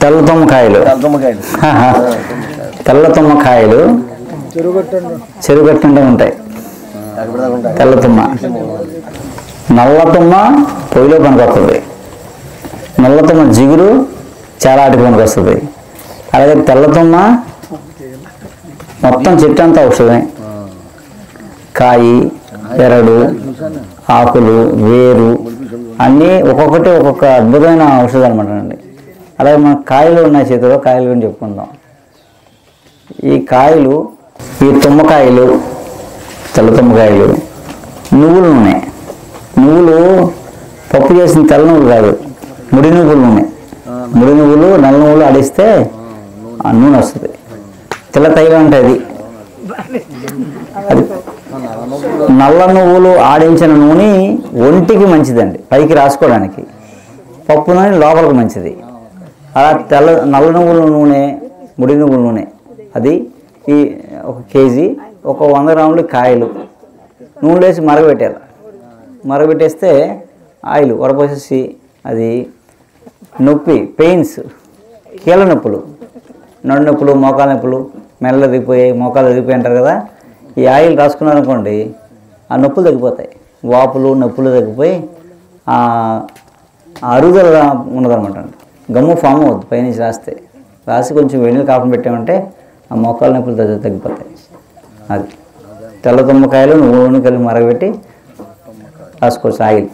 తెల్ల తుమ్మకాయలు తుమ్మకాయలు తెల్ల తుమ్మకాయలు చెరుగట్టండి ఉంటాయి తెల్ల తుమ్మ నల్ల తుమ్మ పొయ్యిలో పనికొస్తుంది నల్ల తుమ్మ జిగురు చాలా ఆటికి పనికొస్తుంది అలాగే తెల్ల తుమ్మ మొత్తం చెట్టు అంతా ఔషధమే కాయి ఎరడు ఆకులు వేరు అన్నీ ఒక్కొక్కటి ఒక్కొక్క అద్భుతమైన ఔషధం అనమాట అండి అలాగే మన కాయలు ఉన్నాయి చేతిలో కాయలు గురించి చెప్పుకుందాం ఈ కాయలు ఈ తుమ్మకాయలు తెల్ల తుమ్మకాయలు నువ్వుల నూనె నువ్వులు పప్పు చేసిన తెల్ల నువ్వులు కాదు ముడి నువ్వుల నూనె ముడి నువ్వులు నల్ల నువ్వులు ఆడిస్తే ఆ నూనె వస్తుంది తెల్ల తైలం అంటే అది అది నల్ల నువ్వులు ఆడించిన నూనె ఒంటికి మంచిదండి పైకి రాసుకోవడానికి పప్పు నూనె లోపలికి మంచిది అలా తెల్ల నల్ల నువ్వుల నూనె ముడి నువ్వుల నూనె అది ఈ ఒక కేజీ ఒక వంద గ్రాములు కాయలు నూనె వేసి మరగబెట్టాలి మరగబెట్టేస్తే ఆయిల్ వడపోసేసి అది నొప్పి పెయిన్స్ కీళ్ళ నొప్పులు నడు నొప్పులు మోకాల నొప్పులు మెల్ల దిగిపోయాయి మోకాలు దిగిపోయి అంటారు కదా ఈ ఆయిల్ రాసుకున్నారనుకోండి ఆ నొప్పులు తగ్గిపోతాయి వాపులు నొప్పులు తగ్గిపోయి ఆ ఆ అరుగుదల ఉండదన్నమాట గమ్ము ఫామ్ అవుద్ది పైనుంచి రాస్తే రాసి కొంచెం వెన్నెల కాపం పెట్టామంటే ఆ మోకాల నొప్పులు తగ్గి తగ్గిపోతాయి అది తెల్ల తుమ్మకాయలు నూనె కలిపి మరగబెట్టి రాసుకోవచ్చు ఆయిల్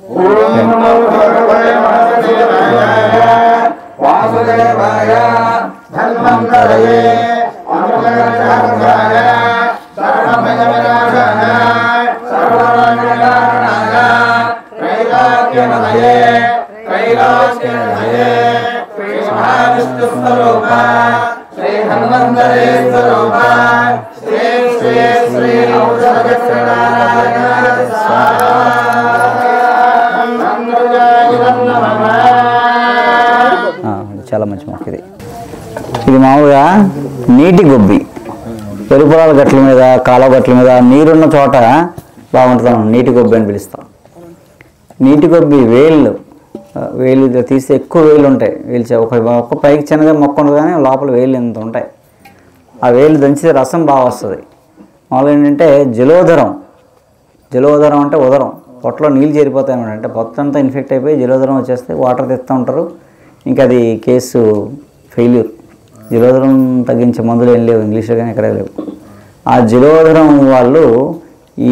ఆ, ఇది చాలా మంచి మొక్క ఇది ఇది మామూలుగా నీటి గొబ్బి ఎరుపురాల గట్ల మీద కాలువ గట్ల మీద నీరున్న చోట బాగుంటుంది నీటి గొబ్బి అని పిలుస్తాం నీటి గొబ్బి వేళ్ళు ఆ, వేలు ఇది తీస్తే ఎక్కువ వేలు ఉంటాయి వేలు చే- ఒక ఒక పైకి చిన్నగా మొక్క ఉండదు కానీ లోపల వేలు ఎంత ఉంటాయి ఆ వేలు దంచితే రసం బాగా వస్తుంది మామూలుగా ఏంటంటే జలోదరం జలోదరం అంటే ఉదరం పొట్టలో నీళ్ళు చేరిపోతాయి అన్నమాట అంటే పొట్ట అంతా ఇన్ఫెక్ట్ అయిపోయి జలోదరం వచ్చేస్తే వాటర్ తెస్తూ ఉంటారు ఇంకా అది కేసు ఫెయిల్యూర్ జలోదరం తగ్గించే మందులు ఏం లేవు ఇంగ్లీష్లో కానీ ఎక్కడ లేవు ఆ జలోదరం వాళ్ళు ఈ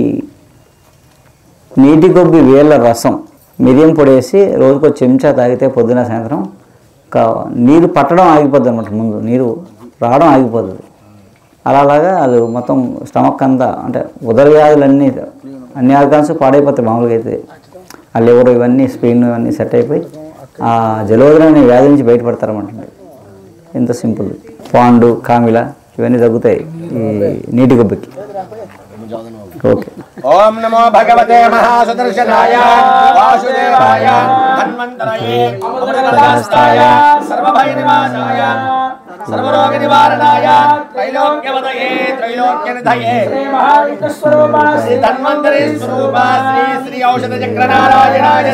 నీటి గొబ్బి వేళ్ళ రసం మిరియం పొడేసి రోజుకో చెంచా తాగితే పొద్దున సాయంత్రం ఒక నీరు పట్టడం ఆగిపోద్ది అనమాట ముందు నీరు రావడం ఆగిపోతుంది అలా అలాగా అది మొత్తం స్టమక్ అంతా అంటే ఉదర వ్యాధులన్నీ అన్ని ఆర్గాన్స్ పాడైపోతాయి మామూలుగా అయితే ఆ లివర్ ఇవన్నీ స్పెయిన్ ఇవన్నీ సెట్ అయిపోయి ఆ జలోదరం అనే వ్యాధి నుంచి బయటపడతారన్నమాట ఎంత సింపుల్ పాండు కామిల ఇవన్నీ తగ్గుతాయి ఈ నీటి గొబ్బకి ఓకే ఓం నమో భగవతే మహాసుదర్శనాయ వాసుదేవాయ హన్మంతరయే అమృతకటాస్తాయ సర్వభయ నివాసాయ సర్వరోగ నివారణాయ త్రైలోక్యవదయే త్రైలోక్య నిధయే శ్రీ ధన్వంతరి స్వరూప శ్రీ శ్రీ ఔషధ చక్ర నారాయణాయ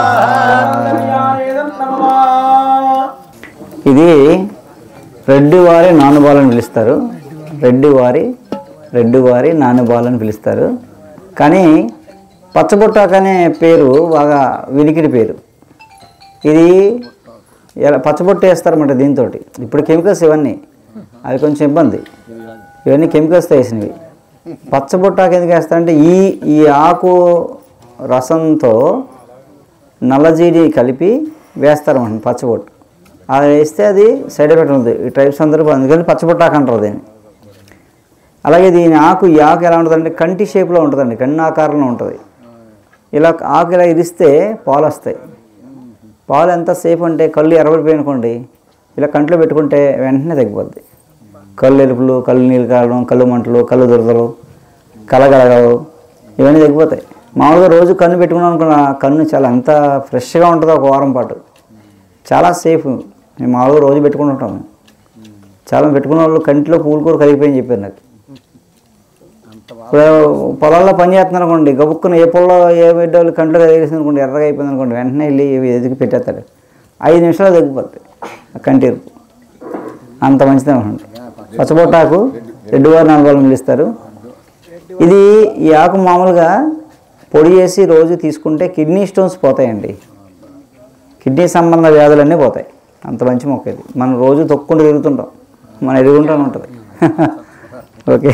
స్వాహ ఇది రెడ్డి వారి నానుబాలని పిలుస్తారు రెడ్డి వారి రెడ్డి వారి నానుబాలు అని పిలుస్తారు కానీ పచ్చబొట్టాకు అనే పేరు బాగా వినికిడి పేరు ఇది ఎలా పచ్చబొట్టు వేస్తారన్నమాట దీంతో ఇప్పుడు కెమికల్స్ ఇవన్నీ అవి కొంచెం ఇబ్బంది ఇవన్నీ కెమికల్స్తో వేసినవి పచ్చబొట్టాకు ఎందుకు వేస్తారంటే ఈ ఈ ఆకు రసంతో నల్లజీడి కలిపి వేస్తారన్నమాట పచ్చబొట్టు అది వేస్తే అది సైడ్ ఎఫెక్ట్ ఉంది ఈ ట్రైబ్స్ అందరూ అందుకని పచ్చబొట్టాకు అంటారు దీన్ని అలాగే దీని ఆకు ఈ ఆకు ఎలా ఉంటుందంటే కంటి షేప్లో ఉంటుందండి కన్ను ఆకారంలో ఉంటుంది ఇలా ఆకు ఇలా ఇరిస్తే పాలు వస్తాయి పాలు ఎంత సేఫ్ అంటే కళ్ళు ఎర్రబడిపోయి అనుకోండి ఇలా కంట్లో పెట్టుకుంటే వెంటనే తగ్గిపోద్ది కళ్ళు ఎరుపులు కళ్ళు నీళ్ళు కారడం కళ్ళు మంటలు కళ్ళు దురదలు కలగలగలు ఇవన్నీ తగ్గిపోతాయి మామూలుగా రోజు కన్ను పెట్టుకున్నాం అనుకున్న కన్ను చాలా ఎంత ఫ్రెష్గా ఉంటుందో ఒక వారం పాటు చాలా సేఫ్ మేము మామూలుగా రోజు పెట్టుకుంటుంటాం చాలా పెట్టుకున్న వాళ్ళు కంటిలో పూలు కూర కలిగిపోయి చెప్పారు నాకు ఇప్పుడు పొలాల్లో పని చేస్తున్నారు అనుకోండి గబుక్కున ఏ పొలంలో ఏ బిడ్డ వాళ్ళు కంట్లో కలిగేసింది అనుకోండి ఎర్రగా అయిపోయింది అనుకోండి వెంటనే వెళ్ళి ఎదిగి పెట్టేస్తారు ఐదు నిమిషాలు తగ్గిపోతాయి కంటిరుపు అంత మంచిదే ఉంటుంది పచ్చబొట్టాకు రెడ్డివారు నాలుగు వాళ్ళు పిలుస్తారు ఇది ఈ ఆకు మామూలుగా పొడి చేసి రోజు తీసుకుంటే కిడ్నీ స్టోన్స్ పోతాయండి కిడ్నీ సంబంధ వ్యాధులన్నీ పోతాయి అంత మంచి మొక్క ఇది మనం రోజు తొక్కుంటూ తిరుగుతుంటాం మన ఎదుగుంటానే ఉంటుంది ఓకే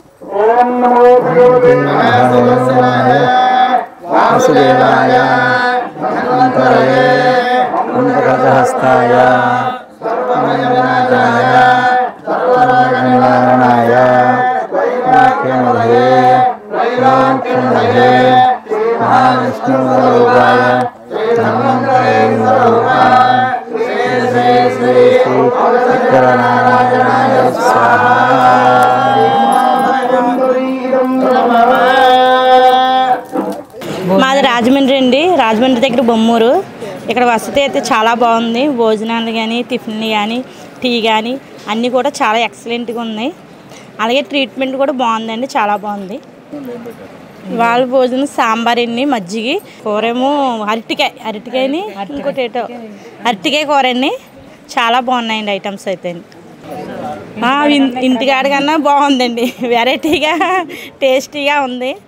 వాసుదేవాయ అంతరయే అంతకహస్తాయ నివారణాయ ముఖ్యమధే ముఖ్యమధే మహావిష్ణురూపాయ శ్రీ శ్రీ శ్రీ శంకరనారాయణాయ స్వాహ మాది రాజమండ్రి అండి రాజమండ్రి దగ్గర బొమ్మూరు ఇక్కడ వసతి అయితే చాలా బాగుంది భోజనాలు కానీ టిఫిన్లు కానీ టీ కానీ అన్నీ కూడా చాలా ఎక్సలెంట్గా ఉన్నాయి అలాగే ట్రీట్మెంట్ కూడా బాగుందండి చాలా బాగుంది వాళ్ళ భోజనం సాంబార్ అండి మజ్జిగి కూరేమో అరటికాయ అరటికాయని ఇంకోటి ఏటో అరటికాయ కూర అండి చాలా బాగున్నాయండి ఐటమ్స్ అయితే ఆ, ఇన్- ఇంటికాడ కన్నా బాగుందండి వెరైటీగా టేస్టీగా ఉంది